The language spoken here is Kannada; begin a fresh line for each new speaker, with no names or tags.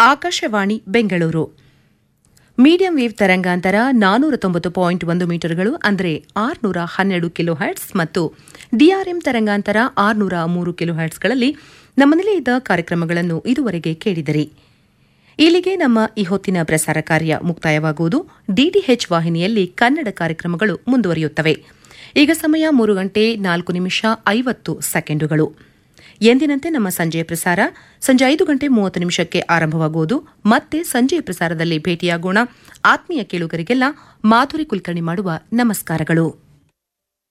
ಆಕಾಶವಾಣಿ ಬೆಂಗಳೂರು ಮೀಡಿಯಂ ವೇವ್ ತರಂಗಾಂತರ ನಾನೂರ ತೊಂಬತ್ತು ಪಾಯಿಂಟ್ ಒಂದು ಮೀಟರ್ಗಳು ಅಂದರೆ ಆರುನೂರ ಹನ್ನೆರಡು ಕಿಲೋ ಹರ್ಟ್ಸ್ ಮತ್ತು ಡಿಆರ್ಎಂ ತರಂಗಾಂತರ ಆರುನೂರ ಮೂರು ಕಿಲೋ ಹರ್ಟ್ಸ್ಗಳಲ್ಲಿ ನಮ್ಮ ನಿಲಯದ ಕಾರ್ಯಕ್ರಮಗಳನ್ನು ಇದುವರೆಗೆ ಕೇಳಿದಿರಿ ಇಲ್ಲಿಗೆ ನಮ್ಮ ಈ ಹೊತ್ತಿನ ಪ್ರಸಾರ ಕಾರ್ಯ ಮುಕ್ತಾಯವಾಗುವುದು ಡಿಟಿಎಚ್ ವಾಹಿನಿಯಲ್ಲಿ ಕನ್ನಡ ಕಾರ್ಯಕ್ರಮಗಳು ಮುಂದುವರಿಯುತ್ತವೆ ಈಗ ಸಮಯ ಮೂರು ಗಂಟೆ ನಾಲ್ಕು ನಿಮಿಷ ಐವತ್ತು ಸೆಕೆಂಡುಗಳು ಎಂದಿನಂತೆ ನಮ್ಮ ಸಂಜೆಯ ಪ್ರಸಾರ ಸಂಜೆ ಐದು ಗಂಟೆ ಮೂವತ್ತು ನಿಮಿಷಕ್ಕೆ ಆರಂಭವಾಗುವುದು ಮತ್ತೆ ಸಂಜೆಯ ಪ್ರಸಾರದಲ್ಲಿ ಭೇಟಿಯಾಗೋಣ ಆತ್ಮೀಯ ಕೇಳುಗರಿಗೆಲ್ಲ ಮಾಧುರಿ ಕುಲಕರ್ಣಿ ಮಾಡುವ ನಮಸ್ಕಾರಗಳು